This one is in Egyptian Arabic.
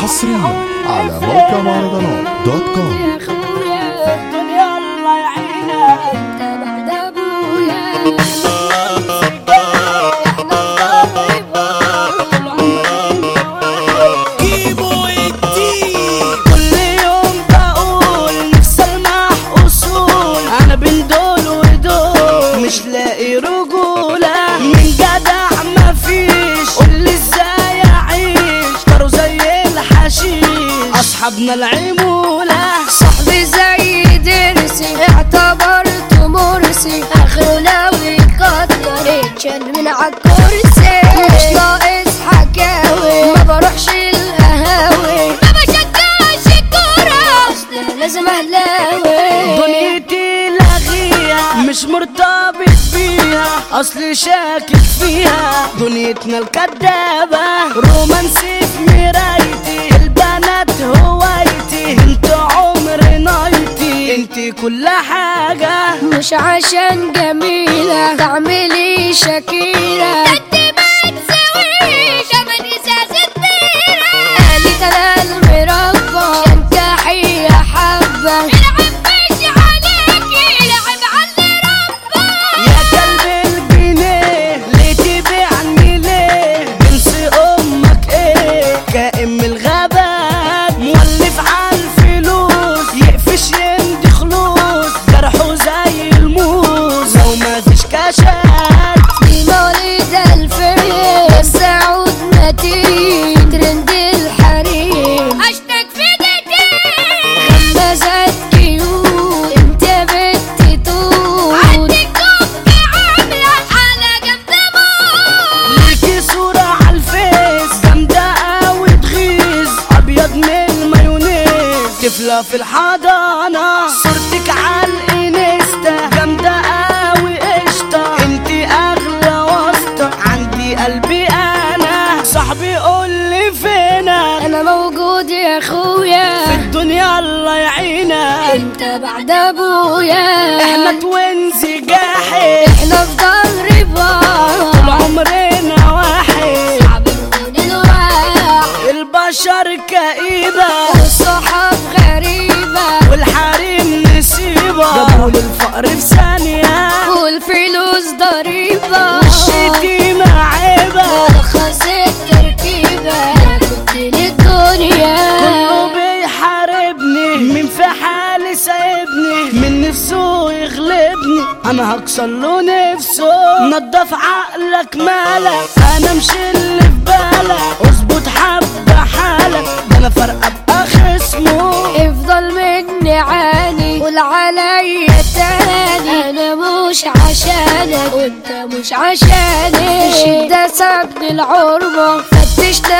حصريا على موقع مهرجانات دوت كوم يا اخويا الدنيا الله يعينك انت بعد ابويا كل يوم بقول نفسي المح اصول انا بين دول ودول مش لاقي رجولة من جدع مفيش قولي ازاي اعيش طاروا زي الحشيش اصحابنا العمولة صاحبي زي درسي اعتبرته مرسي اخره لو يتقدر يتشال من عالكرسي مش ناقص حكاوي ما بروحش القهاوي ما بشجعش الكورة اصل لازم اهلاوي دنيتي لغيها مش مرتبط بيها اصلي شاكك فيها دنيتنا الكدابة رومانسي في مرايتي البنات هوايتي انت عمري نايتي انت كل حاجة مش عشان جميلة تعملي شكيرة انت ما تسويش ابد ازاز الطيرة قالت انا المربى شنكحي يا حبة العبش عليكي لعب على ربى يا كلب الجنيه ليه تبيعني ليه جنس امك ايه كائن من الغابات مولف على الفلوس يقفش يمدي خلوص جرحه زي الموز لو ما فيش كاشات دي مولد الفيل بس عود متين ترند الحريم اشتك في دقيقتين غمزات كيوت انت بنت توت عندك كوكي عاملة على جنب موت ليكي صورة على الفيس جامدة قوي تغيظ أبيض من المايونيز طفلة في الحضانة صورتك على الانستا جامدة قوي قشطة انتي أغلى واسطة عندي قلبي أنا صاحبي قولي فينك انا موجود يا اخويا في الدنيا الله يعينك انت بعد ابويا احنا توينز جاحد احنا في ظهر بعض طول عمرنا واحد صعب نكون الواحد البشر كئيبة والصحاب غريبة والحريم نسيبة جابوا الفقر في ثانية والفلوس ضريبة والشتيمة عيبة رخص التركيبة كنت للدنيا كله بيحاربني مين في حالي سايبني من نفسه يغلبني انا هكسر له نفسه نضف عقلك مالك انا مش اللي في بالك اظبط حبة حالك ده انا فرقة ابقى خصمه افضل مني عاني قول عليا تاني انا مش عشانك وانت مش عشاني الشدة سابني العربة فتشت